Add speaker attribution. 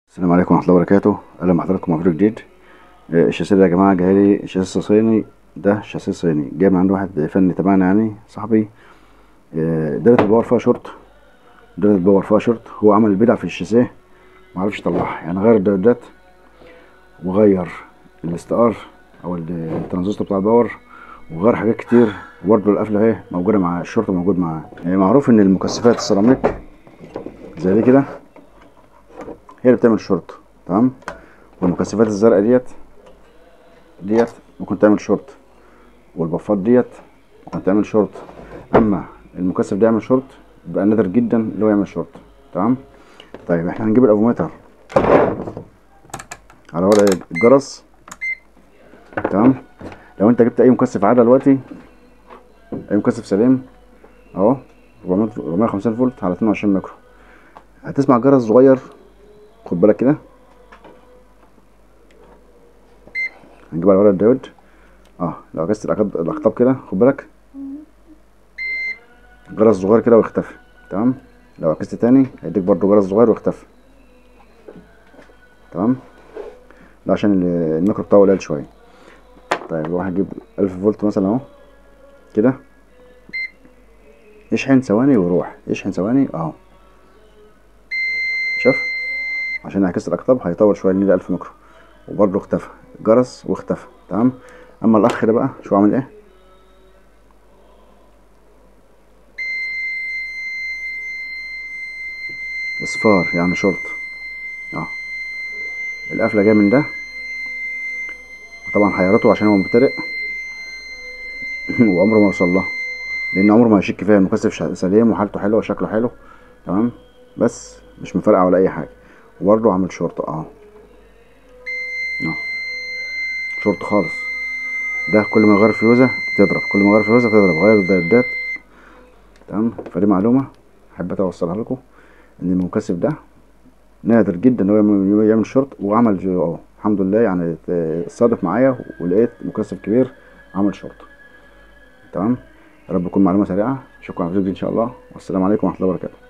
Speaker 1: السلام عليكم ورحمة الله وبركاته أهلا بحضراتكم في فيديو جديد آه، الشاسيه ده يا جماعة جايلي شاسيه صيني ده شاسيه صيني جاي من عند واحد فني تبعنا يعني صاحبي آه، دايرة الباور فيها شورت دايرة الباور فيها شورت هو عمل بدعة في الشاسيه معرفش يطلعها يعني غير الدايرات وغير الاستقار أو الترانزستور بتاع الباور وغير حاجات كتير وبرضه القفلة اهي موجودة مع الشورت موجود معاه يعني معروف إن المكثفات السيراميك زي دي كده هي اللي بتعمل شورت تمام والمكثفات الزرقاء ديت ديت ممكن تعمل شورت والبفات ديت ممكن تعمل شورت اما المكثف ده يعمل شورت يبقى نادر جدا اللي هو يعمل شورت تمام طيب احنا هنجيب الافوميتر على ورق الجرس تمام لو انت جبت اي مكثف عادة دلوقتي اي مكثف سليم اهو 450 فولت على 22 ميكرو هتسمع جرس صغير خد بالك كده هنجيب على ورق الديود اه لو عكست الاقطاب كده خد بالك جرس صغير كده واختفى تمام لو عكست تاني هيديك برضو جرس صغير واختفى تمام ده عشان الميكرو بتاعه قليل شويه طيب نروح نجيب ألف فولت مثلا اهو كده يشحن ثواني ويروح يشحن ثواني اهو شوف عشان يعكس الاقطاب هيطول شويه لان ده 1000 ميكرو وبرضه اختفى جرس واختفى تمام اما الاخ ده بقى شو عامل ايه اصفار يعني شرط اه القفله جايه من ده وطبعا حيرته عشان هو مبتدئ وعمره ما يوصل لها لان عمره ما هيشك فيها المكثف سليم وحالته حلوه وشكله حلو تمام بس مش مفرقع ولا اي حاجه وبرضه عامل شورت اه اه شورت خالص ده كل ما يغير فيوزة تضرب كل ما يغير فيوزة تضرب غير الدايرات تمام فدي معلومة حبيت اوصلها لكم ان المكثف ده نادر جدا ان هو يعمل شورت وعمل اه الحمد لله يعني صادف معايا ولقيت مكثف كبير عمل شورت تمام يا رب تكون معلومة سريعة شكرا على الفيديو ان شاء الله والسلام عليكم ورحمة الله وبركاته